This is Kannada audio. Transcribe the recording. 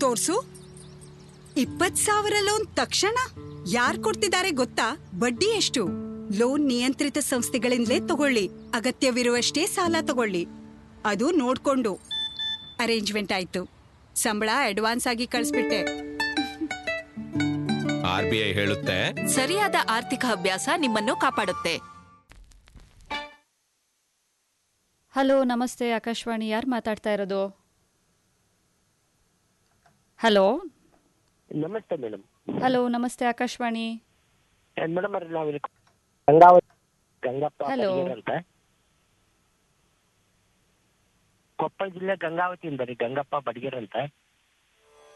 ತೋರ್ಸು ಇಪ್ಪತ್ ಸಾವಿರ ಲೋನ್ ತಕ್ಷಣ ಯಾರ್ ಕೊಡ್ತಿದ್ದಾರೆ ಗೊತ್ತಾ ಬಡ್ಡಿ ಎಷ್ಟು ಲೋನ್ ನಿಯಂತ್ರಿತ ಸಂಸ್ಥೆಗಳಿಂದಲೇ ತಗೊಳ್ಳಿ ಅಗತ್ಯವಿರುವಷ್ಟೇ ಸಾಲ ತಗೊಳ್ಳಿ ಅದು ನೋಡ್ಕೊಂಡು ಅರೇಂಜ್ಮೆಂಟ್ ಆಯ್ತು ಸಂಬಳ ಅಡ್ವಾನ್ಸ್ ಆಗಿ ಕಳಿಸ್ಬಿಟ್ಟೆ ಆರ್ ಬಿ ಐ ಹೇಳುತ್ತೆ ಸರಿಯಾದ ಆರ್ಥಿಕ ಅಭ್ಯಾಸ ನಿಮ್ಮನ್ನು ಕಾಪಾಡುತ್ತೆ ಹಲೋ ನಮಸ್ತೆ ಆಕಾಶವಾಣಿ ಯಾರು ಮಾತಾಡ್ತಾ ಇರೋದು ಹಲೋ ನಮಸ್ತೆ ಮೇಡಮ್ ಹಲೋ ನಮಸ್ತೆ ಆಕಾಶವಾಣಿ ಮೇಡಮ್ ಅವ್ರೆ ನಾವು ಗಂಗಾವತಿ ಗಂಗಪ್ಪ Hello. ಬಡಿಗೇರ್ ಅಂತ ಕೊಪ್ಪಳ ಜಿಲ್ಲೆ ಗಂಗಾವತಿಯಿಂದ ರೀ ಗಂಗಪ್ಪ ಬಡಿಗೇರ್ ಅಂತ